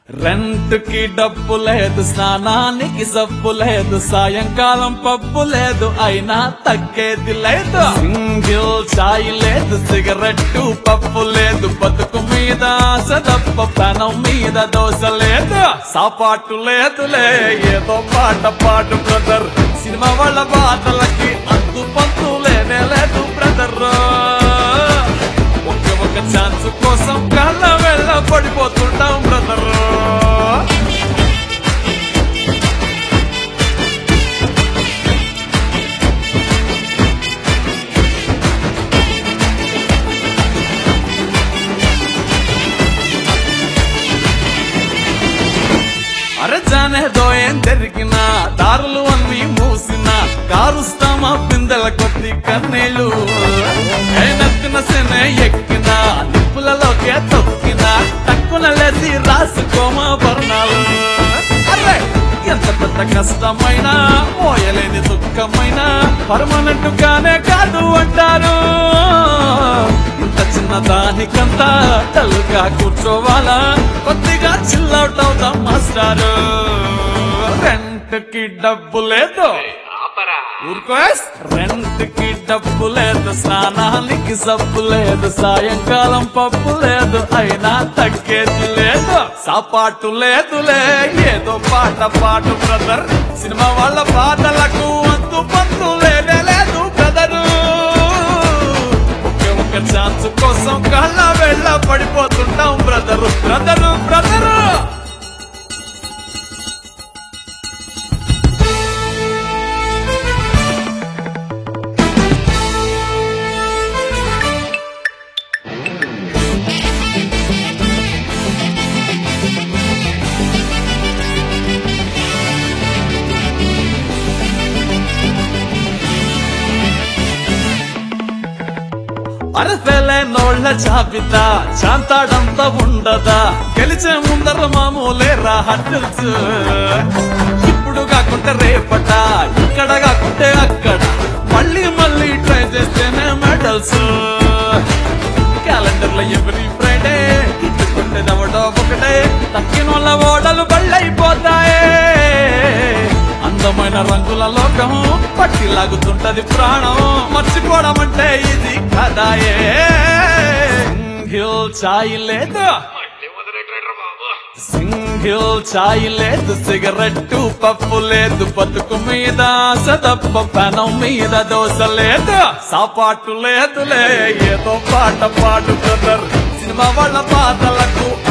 rent కి డబ్బు లేదు స్నానానికి సబ్బు లేదు సాయంకాలం పప్పు లేదు అయినా తగ్గేది లేదు సింగిల్ చాయ్ లేదు సిగరెట్టు పప్పు లేదు బతుకు మీద ఆశ తప్ప పెనం మీద దోశ లేదు సాపాటు లేదులే ఏదో పాట పాడు బ్రదర్ సినిమా వాళ్ళ బాధలకి అంతు పంతు లేనే లేదు బ్రదర్ ఒకే ఒక ఛాన్స్ కోసం కళ్ళ వెళ్ళ పడిపోతుంటాం బ్రదర్ అరే జానేదో ఏం జరిగినా దారులు అన్ని మూసిన కారుస్తామా పిందెల కొద్ది కన్నీళ్ళు నత్తిన సెనే ఎక్కిన నిప్పులలోకే తొక్కిన తక్కున లేసి రాసుకోమా వర్ణాలు అరే ఎంత పెద్ద కష్టమైనా మోయలేని దుఃఖమైనా పర్మనెంట్ గానే కాదు అంటారు ఇంత చిన్న దానికంతా డల్గా కూర్చోవాలా కొద్దిగా చిల్లౌట్ అవుతాం మాస్టారు రెంట్ కి డబ్బు లేదు ఊరుకో రెంట్ కి డబ్బు లేదు స్నానానికి సబ్బు లేదు సాయంకాలం పప్పు లేదు అయినా తగ్గేది లేదు సాపాటు లేదులే ఏదో పాట పాటు బ్రదర్ సినిమా వాళ్ళ పాటలకు అంతు పంతు లేదే లేదు బ్రదరు ఒకే ఒక ఛాన్స్ కోసం కళ్ళ వెళ్ళ పడిపోతుంటాం బ్రదరు బ్రదరు బ్రదరు అరసలే నోళ్ళ జాబితా చాంతాడంతా ఉండదా గెలిచే ముందర మామూలే రా హడ్డల్స్ ఇప్పుడు కాకుంటే రేపట ఇక్కడ కాకుంటే అక్కడ మళ్ళీ మళ్ళీ ట్రై చేస్తేనే మెడల్స్ క్యాలెండర్ లో ఎవ్రీ ఫ్రైడే ఇట్టుకుంటే ఎవడో ఒకటే తక్కిన వాళ్ళ ఓడలు బళ్ళైపోతాయే అందమైన రంగుల లోకం పట్టి లాగుతుంటది ప్రాణం మర్చిపోవడం అంటే ఇది కదాయే సింగిల్ చాయ్ లేదు సింగిల్ చాయ్ లేదు సిగరెట్టు పప్పు లేదు బతుకు మీద ఆశ తప్ప పెనం మీద దోశ లేదు సాపాటు లేదులే ఏదో పాట పాడు బ్రదర్ సినిమా వాళ్ళ పాటలకు